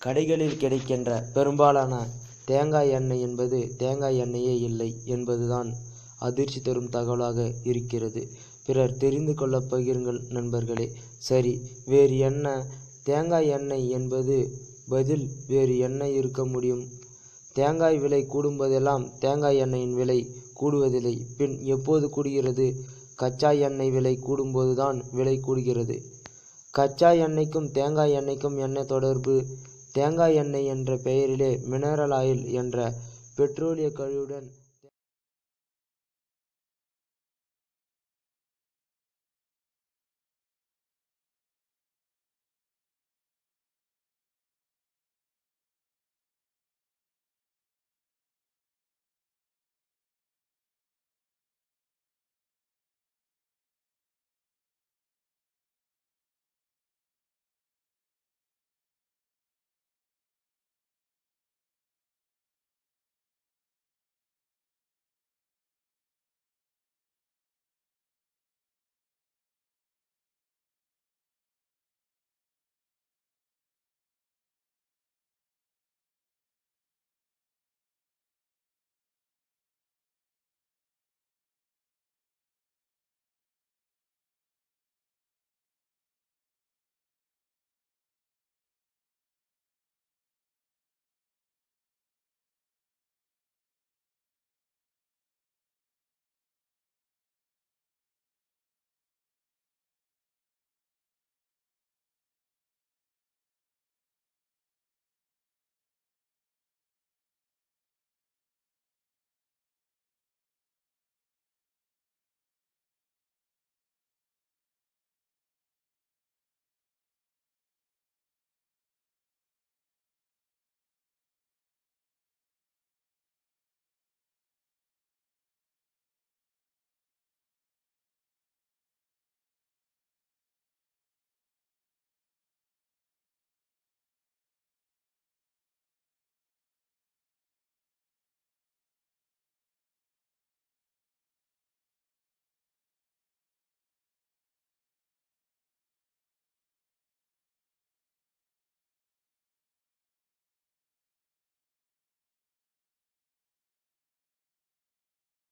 கடைகளில் கிடைக்கின்ற பெரும்பாலான தேங்காய் எண்ணெய் என்பது தேங்காய் எண்ணெயே இல்லை என்பதுதான் அதிர்ச்சி தரும் தகவலாக இருக்கிறது பிறர் தெரிந்து கொள்ள பகிருங்கள் நண்பர்களே சரி வேறு என்ன தேங்காய் எண்ணெய் என்பது பதில் வேறு என்ன இருக்க முடியும் தேங்காய் விலை கூடும்போதெல்லாம் தேங்காய் எண்ணெயின் விலை கூடுவதில்லை பின் எப்போது கூடுகிறது கச்சா எண்ணெய் விலை கூடும்போதுதான் விலை கூடுகிறது கச்சா எண்ணெய்க்கும் தேங்காய் எண்ணெய்க்கும் என்ன தொடர்பு தேங்காய் எண்ணெய் என்ற பெயரிலே மினரல் ஆயில் என்ற பெட்ரோலிய கழிவுடன்